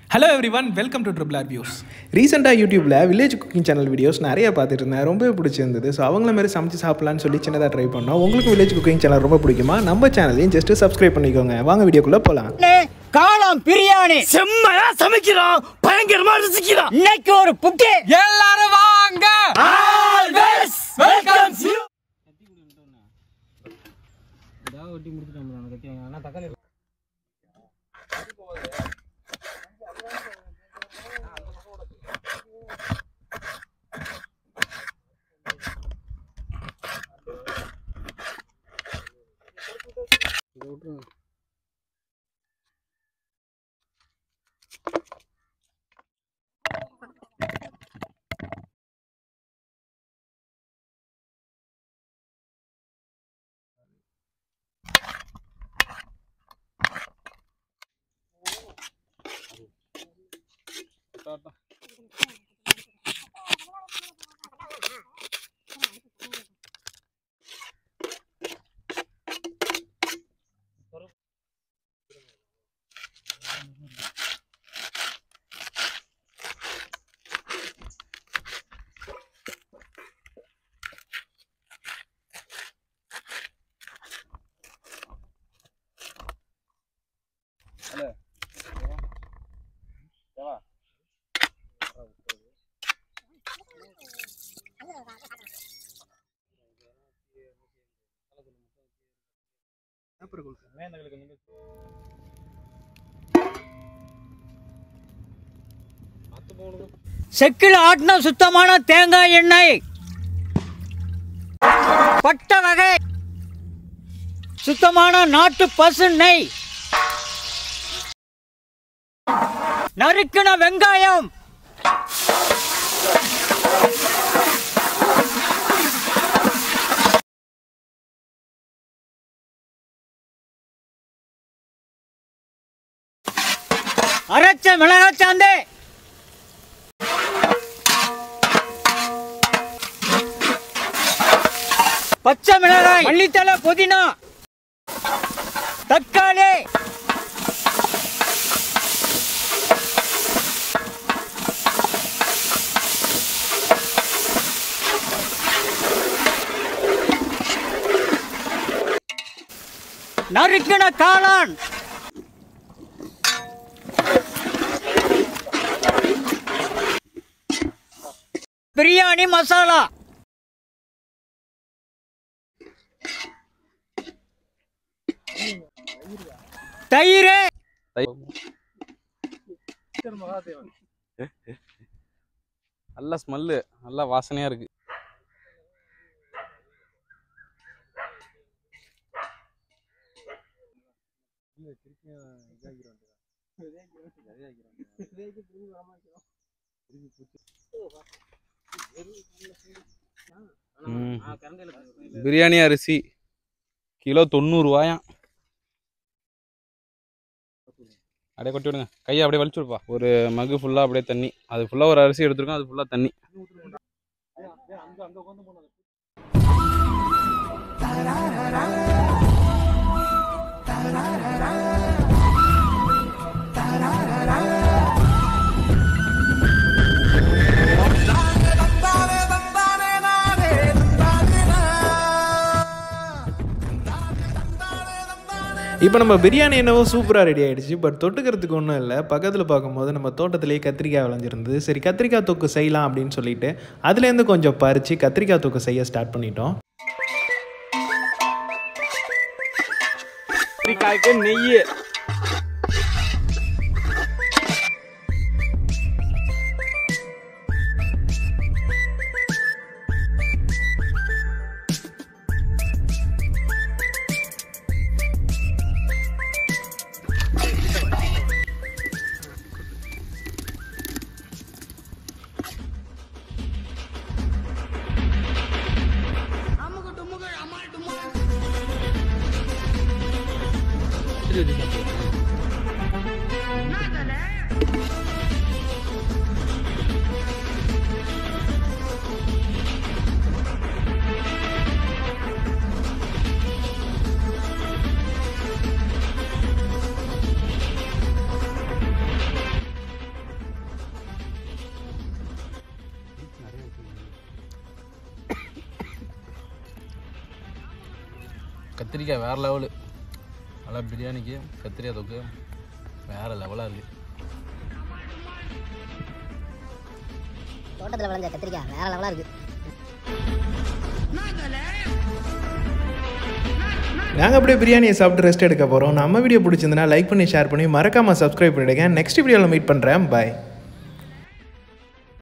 Hello everyone welcome to triple R views ரீசெண்டாக யூடியூப்பில் village cooking channel videos நிறைய பார்த்துட்டு இருந்தேன் ரொம்பவே பிடிச்சிருந்தது ஸோ அவங்கள மாதிரி சமைச்சு சாப்பிட்லான்னு சொல்லி சின்னதாக ட்ரை பண்ணோம் உங்களுக்கு வில்லேஜ் குக்கிங் சேனல் ரொம்ப பிடிக்குமா நம்ம சேனலையும் ஜஸ்ட் சப்ஸ்கிரைப் பண்ணிக்கோங்க வாங்க வீடியோக்குள்ளே போகலாம் காளான் பிரியாணி செம்மையா சமைக்கிறான் பயங்கரமா ருசிக்கிறான் இன்னைக்கு ஒரு புட்டி எல்லாரும் வாங்க வெல்கம் செக்கில் ஆட்டின சுத்தமான தேங்காய் எண்ணெய் பட்ட வகை சுத்தமான நாட்டு பசு நெய் நறுக்கின வெங்காயம் அரைச்ச மிளகாச்சாந்து பச்சை மிளகாய் மல்லித்தலை புதினா தக்காளி நறுக்கின காளான் பிரியாணி மசாலா தயிர் நல்ல ஸ்மெல்லு நல்ல வாசனையா இருக்கு ம். பிரியாணி அரிசி கிலோ தொண்ணூறுவாயாம் அப்படியே கொட்டி விடுங்க கையை அப்படியே வலிச்சு விடுப்பா ஒரு மகு ஃபுல்லாக அப்படியே தண்ணி அது ஃபுல்லாக ஒரு அரிசி எடுத்துருக்கோம் அது ஃபுல்லாக தண்ணி இப்போ நம்ம பிரியாணி என்னவோ சூப்பராக ரெடி ஆயிடுச்சு பட் தொட்டுக்கிறதுக்கு ஒன்றும் இல்லை பக்கத்தில் பார்க்கும்போது நம்ம தோட்டத்திலேயே கத்திரிக்காய் விளைஞ்சிருந்தது சரி கத்திரிக்காய் தொக்கு செய்யலாம் அப்படின்னு சொல்லிட்டு அதுலேருந்து கொஞ்சம் பறித்து கத்திரிக்காய் தொக்கு செய்ய ஸ்டார்ட் பண்ணிட்டோம் கத்திரிக்காய்க்கு நெய் கத்திரிக்காய் வேறு லெவலு நல்லா பிரியாணிக்கு கத்திரிக்காய் தொக்கு வேறு லெவலாக இருக்குது தோட்டத்தில் விளைஞ்ச கத்திரிக்காய் வேற லெவலாக இருக்கு நாங்கள் அப்படியே பிரியாணியை சாப்பிட்டு ரெஸ்ட் எடுக்க போகிறோம் நம்ம வீடியோ பிடிச்சிருந்தனா லைக் பண்ணி ஷேர் பண்ணி மறக்காமல் சப்ஸ்கிரைப் பண்ணிவிடுங்க நெக்ஸ்ட் வீடியோவில் மீட் பண்ணுறேன் பாய்